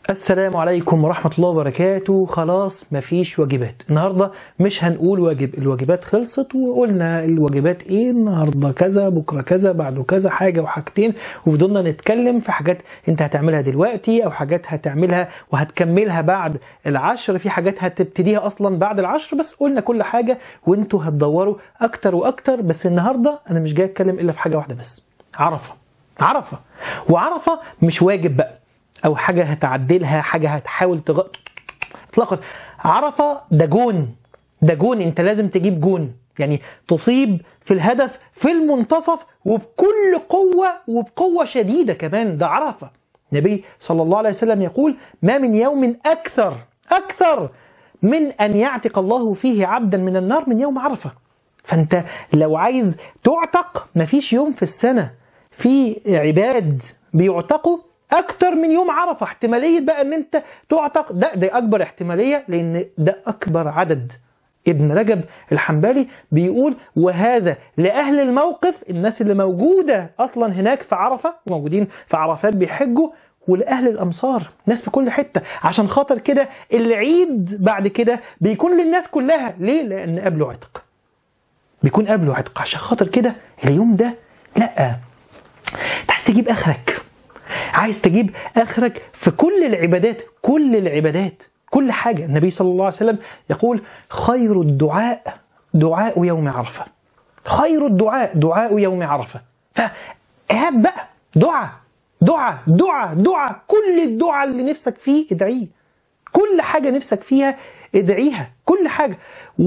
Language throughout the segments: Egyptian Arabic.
السلام عليكم ورحمة الله وبركاته خلاص مفيش واجبات النهاردة مش هنقول واجب الواجبات خلصت وقلنا الواجبات ايه النهاردة كذا بكرة كذا بعده كذا حاجة وحاجتين وفضلنا نتكلم في حاجات انت هتعملها دلوقتي او حاجات هتعملها وهتكملها بعد العشر في حاجات هتبتديها اصلا بعد العشر بس قلنا كل حاجة وانتوا هتدوروا اكتر واكتر بس النهاردة انا مش جاي اتكلم الا في حاجة واحدة بس عرفة عرفة وعرفة مش واجب بقى او حاجه هتعدلها حاجه هتحاول تغ... اطلاقا عرفه ده جون ده جون انت لازم تجيب جون يعني تصيب في الهدف في المنتصف وبكل قوه وبقوه شديده كمان ده عرفه النبي صلى الله عليه وسلم يقول ما من يوم اكثر اكثر من ان يعتق الله فيه عبدا من النار من يوم عرفه فانت لو عايز تعتق مفيش يوم في السنه في عباد بيعتقوا اكتر من يوم عرفه احتماليه بقى ان انت تعتق ده ده اكبر احتماليه لان ده اكبر عدد ابن رجب الحنبلي بيقول وهذا لاهل الموقف الناس اللي موجوده اصلا هناك في عرفه موجودين في عرفات بيحجوا ولاهل الامصار ناس في كل حته عشان خاطر كده العيد بعد كده بيكون للناس كلها ليه لان قبله عتق بيكون قبله عتق عشان خاطر كده اليوم ده لا عايز تجيب اخرك عايز تجيب اخرك في كل العبادات كل العبادات كل حاجه النبي صلى الله عليه وسلم يقول خير الدعاء دعاء يوم عرفه خير الدعاء دعاء يوم عرفه فهات بقى دعاء دعاء دعاء دعاء كل الدعاء اللي نفسك فيه ادعيه كل حاجه نفسك فيها ادعيها كل حاجه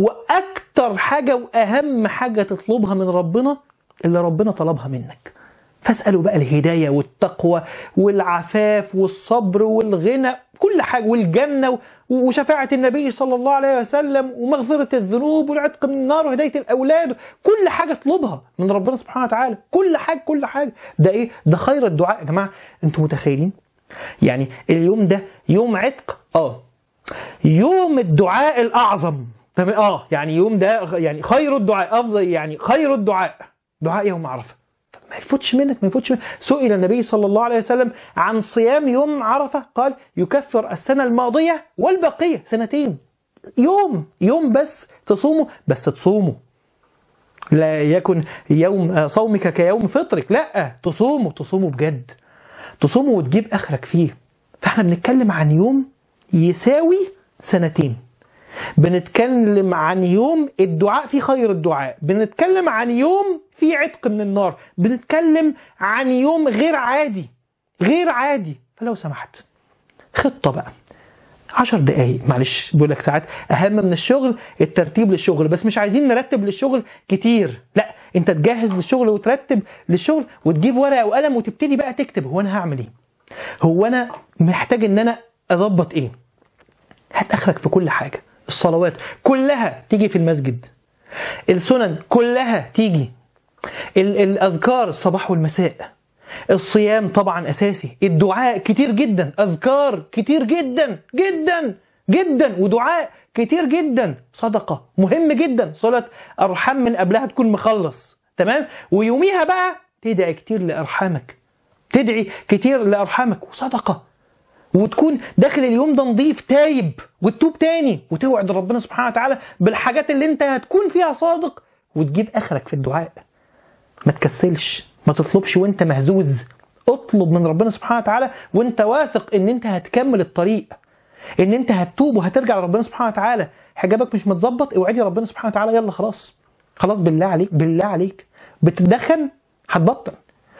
واكتر حاجه واهم حاجه تطلبها من ربنا اللي ربنا طلبها منك فاسألوا بقى الهداية والتقوى والعفاف والصبر والغنى كل حاجة والجنة وشفاعة النبي صلى الله عليه وسلم ومغفرة الذنوب والعتق من النار وهداية الأولاد كل حاجة اطلبها من ربنا سبحانه وتعالى كل حاجة كل حاجة ده إيه ده خير الدعاء يا جماعة أنتم متخيلين يعني اليوم ده يوم عتق آه يوم الدعاء الأعظم اه يعني يوم ده يعني خير الدعاء أفضل يعني خير الدعاء دعاء يوم عرفه ما يفوتش منك ما يفوتش منك سئل النبي صلى الله عليه وسلم عن صيام يوم عرفة قال يكفر السنة الماضية والبقية سنتين يوم يوم بس تصومه بس تصومه لا يكن يوم صومك كيوم فطرك لا تصومه تصومه بجد تصومه وتجيب اخرك فيه فاحنا بنتكلم عن يوم يساوي سنتين بنتكلم عن يوم الدعاء فيه خير الدعاء بنتكلم عن يوم فيه عتق من النار بنتكلم عن يوم غير عادي غير عادي فلو سمحت خطة بقى عشر دقايق معلش بقول لك ساعات اهم من الشغل الترتيب للشغل بس مش عايزين نرتب للشغل كتير لا انت تجهز للشغل وترتب للشغل وتجيب ورقه وقلم وتبتدي بقى تكتب هو انا هعمل ايه هو انا محتاج ان انا اظبط ايه هات اخرك في كل حاجه الصلوات كلها تيجي في المسجد السنن كلها تيجي الأذكار الصباح والمساء الصيام طبعا أساسي الدعاء كتير جدا أذكار كتير جدا جدا جدا ودعاء كتير جدا صدقة مهم جدا صلاة أرحام من قبلها تكون مخلص تمام ويوميها بقى تدعي كتير لأرحامك تدعي كتير لأرحامك وصدقة وتكون داخل اليوم ده نظيف تايب وتتوب تاني وتوعد ربنا سبحانه وتعالى بالحاجات اللي انت هتكون فيها صادق وتجيب اخرك في الدعاء ما تكسلش ما تطلبش وانت مهزوز اطلب من ربنا سبحانه وتعالى وانت واثق ان انت هتكمل الطريق ان انت هتتوب وهترجع لربنا سبحانه وتعالى حجابك مش متظبط اوعدي ربنا سبحانه وتعالى يلا خلاص خلاص بالله عليك بالله عليك بتدخن هتبطل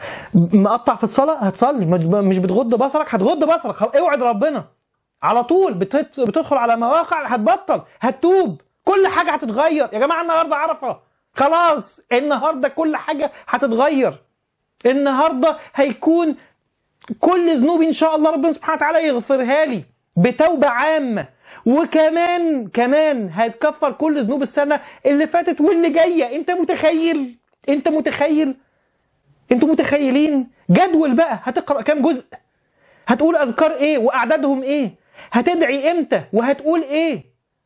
مقطع في الصلاه هتصلي مش بتغض بصرك هتغض بصرك اوعد ربنا على طول بتدخل على مواقع هتبطل هتتوب كل حاجه هتتغير يا جماعه النهارده عرفه خلاص النهارده كل حاجه هتتغير النهارده هيكون كل ذنوبي ان شاء الله ربنا سبحانه وتعالى يغفرها لي بتوبه عامه وكمان كمان هيتكفر كل ذنوب السنه اللي فاتت واللي جايه انت متخيل انت متخيل انتوا متخيلين جدول بقى هتقرا كام جزء هتقول اذكار ايه واعدادهم ايه هتدعي امتى وهتقول ايه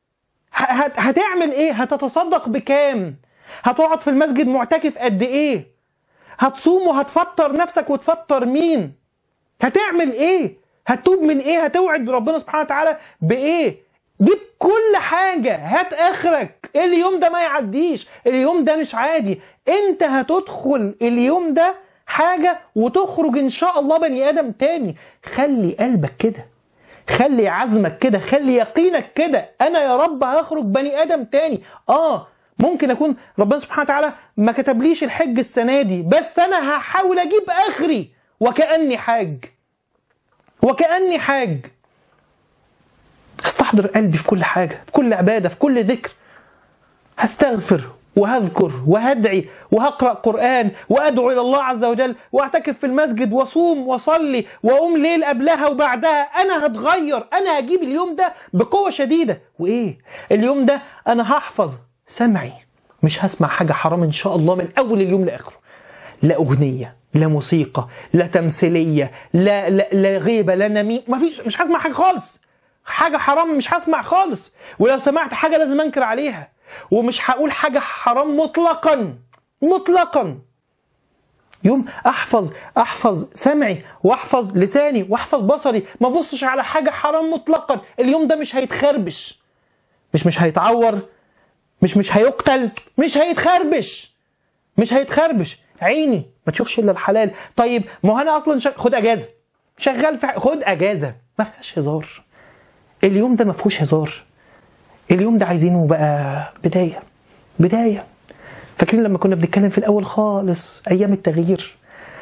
هت هتعمل ايه هتتصدق بكام هتقعد في المسجد معتكف قد ايه هتصوم وهتفطر نفسك وتفطر مين هتعمل ايه هتوب من ايه هتوعد ربنا سبحانه وتعالى بايه جيب كل حاجة هات اخرك اليوم ده ما يعديش اليوم ده مش عادي انت هتدخل اليوم ده حاجة وتخرج ان شاء الله بني ادم تاني خلي قلبك كده خلي عزمك كده خلي يقينك كده انا يا رب هخرج بني ادم تاني اه ممكن اكون ربنا سبحانه وتعالى ما كتبليش الحج السنه دي بس انا هحاول اجيب اخري وكاني حاج وكاني حاج استحضر قلبي في كل حاجه في كل عباده في كل ذكر هستغفر وهذكر وهدعي وهقرا قران وادعو الى الله عز وجل واعتكف في المسجد واصوم واصلي واقوم ليل قبلها وبعدها انا هتغير انا هجيب اليوم ده بقوه شديده وايه اليوم ده انا هحفظ سمعي مش هسمع حاجه حرام ان شاء الله من اول اليوم لاخره لا اغنيه لا موسيقى لا تمثيليه لا لا, لا غيبه لا نميم مفيش مش هسمع حاجه خالص حاجه حرام مش هسمع خالص ولو سمعت حاجه لازم انكر عليها ومش هقول حاجة حرام مطلقا مطلقا يوم احفظ احفظ سمعي واحفظ لساني واحفظ بصري ما بصش على حاجة حرام مطلقا اليوم ده مش هيتخربش مش مش هيتعور مش مش هيقتل مش هيتخربش مش هيتخربش عيني ما تشوفش الا الحلال طيب ما هو انا اصلا شغ... خد اجازه شغال في خد اجازه ما فيهاش هزار اليوم ده ما فيهوش هزار اليوم ده عايزينه بقى بداية بداية فاكرين لما كنا بنتكلم في الأول خالص أيام التغيير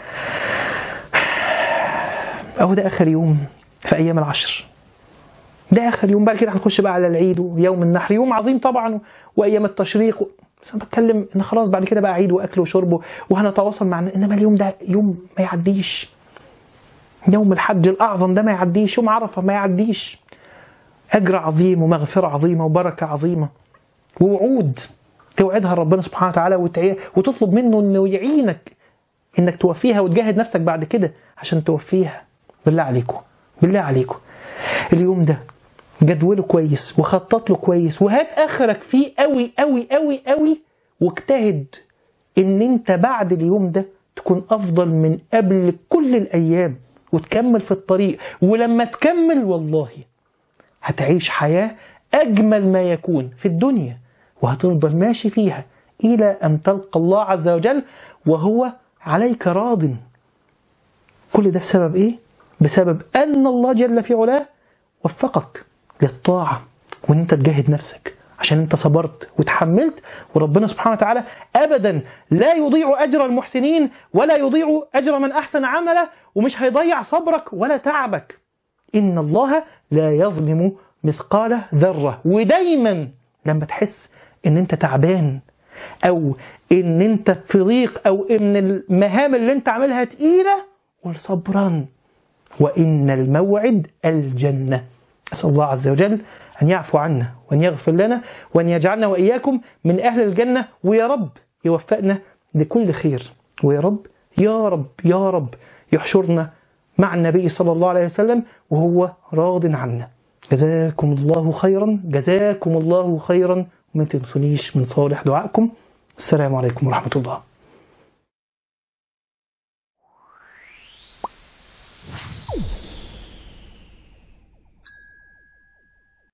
أهو ده آخر يوم في أيام العشر ده آخر يوم بعد كده هنخش بقى على العيد ويوم النحر يوم عظيم طبعا وأيام التشريق بس أنا بتكلم إن خلاص بعد كده بقى عيد وأكل وشرب وهنتواصل مع إنما اليوم ده يوم ما يعديش يوم الحج الأعظم ده ما يعديش يوم عرفة ما يعديش أجر عظيم ومغفرة عظيمة وبركة عظيمة ووعود توعدها ربنا سبحانه وتعالى وتعي... وتطلب منه انه يعينك انك توفيها وتجاهد نفسك بعد كده عشان توفيها بالله عليكم بالله عليكم اليوم ده جدوله كويس وخطط له كويس وهات اخرك فيه قوي قوي قوي قوي واجتهد ان انت بعد اليوم ده تكون افضل من قبل كل الايام وتكمل في الطريق ولما تكمل والله هتعيش حياة أجمل ما يكون في الدنيا وهتفضل ماشي فيها إلى أن تلقى الله عز وجل وهو عليك راض كل ده بسبب إيه؟ بسبب أن الله جل في علاه وفقك للطاعة وأن أنت تجاهد نفسك عشان أنت صبرت وتحملت وربنا سبحانه وتعالى أبدا لا يضيع أجر المحسنين ولا يضيع أجر من أحسن عمله ومش هيضيع صبرك ولا تعبك إن الله لا يظلم مثقال ذرة ودايما لما تحس إن أنت تعبان أو إن أنت في ضيق أو إن المهام اللي أنت عاملها تقيلة قل صبرا وإن الموعد الجنة أسأل الله عز وجل أن يعفو عنا وأن يغفر لنا وأن يجعلنا وإياكم من أهل الجنة ويا رب يوفقنا لكل خير ويا رب يا رب يا رب يحشرنا مع النبي صلى الله عليه وسلم وهو راض عنا جزاكم الله خيرا جزاكم الله خيرا وما تنسونيش من صالح دعائكم السلام عليكم ورحمة الله you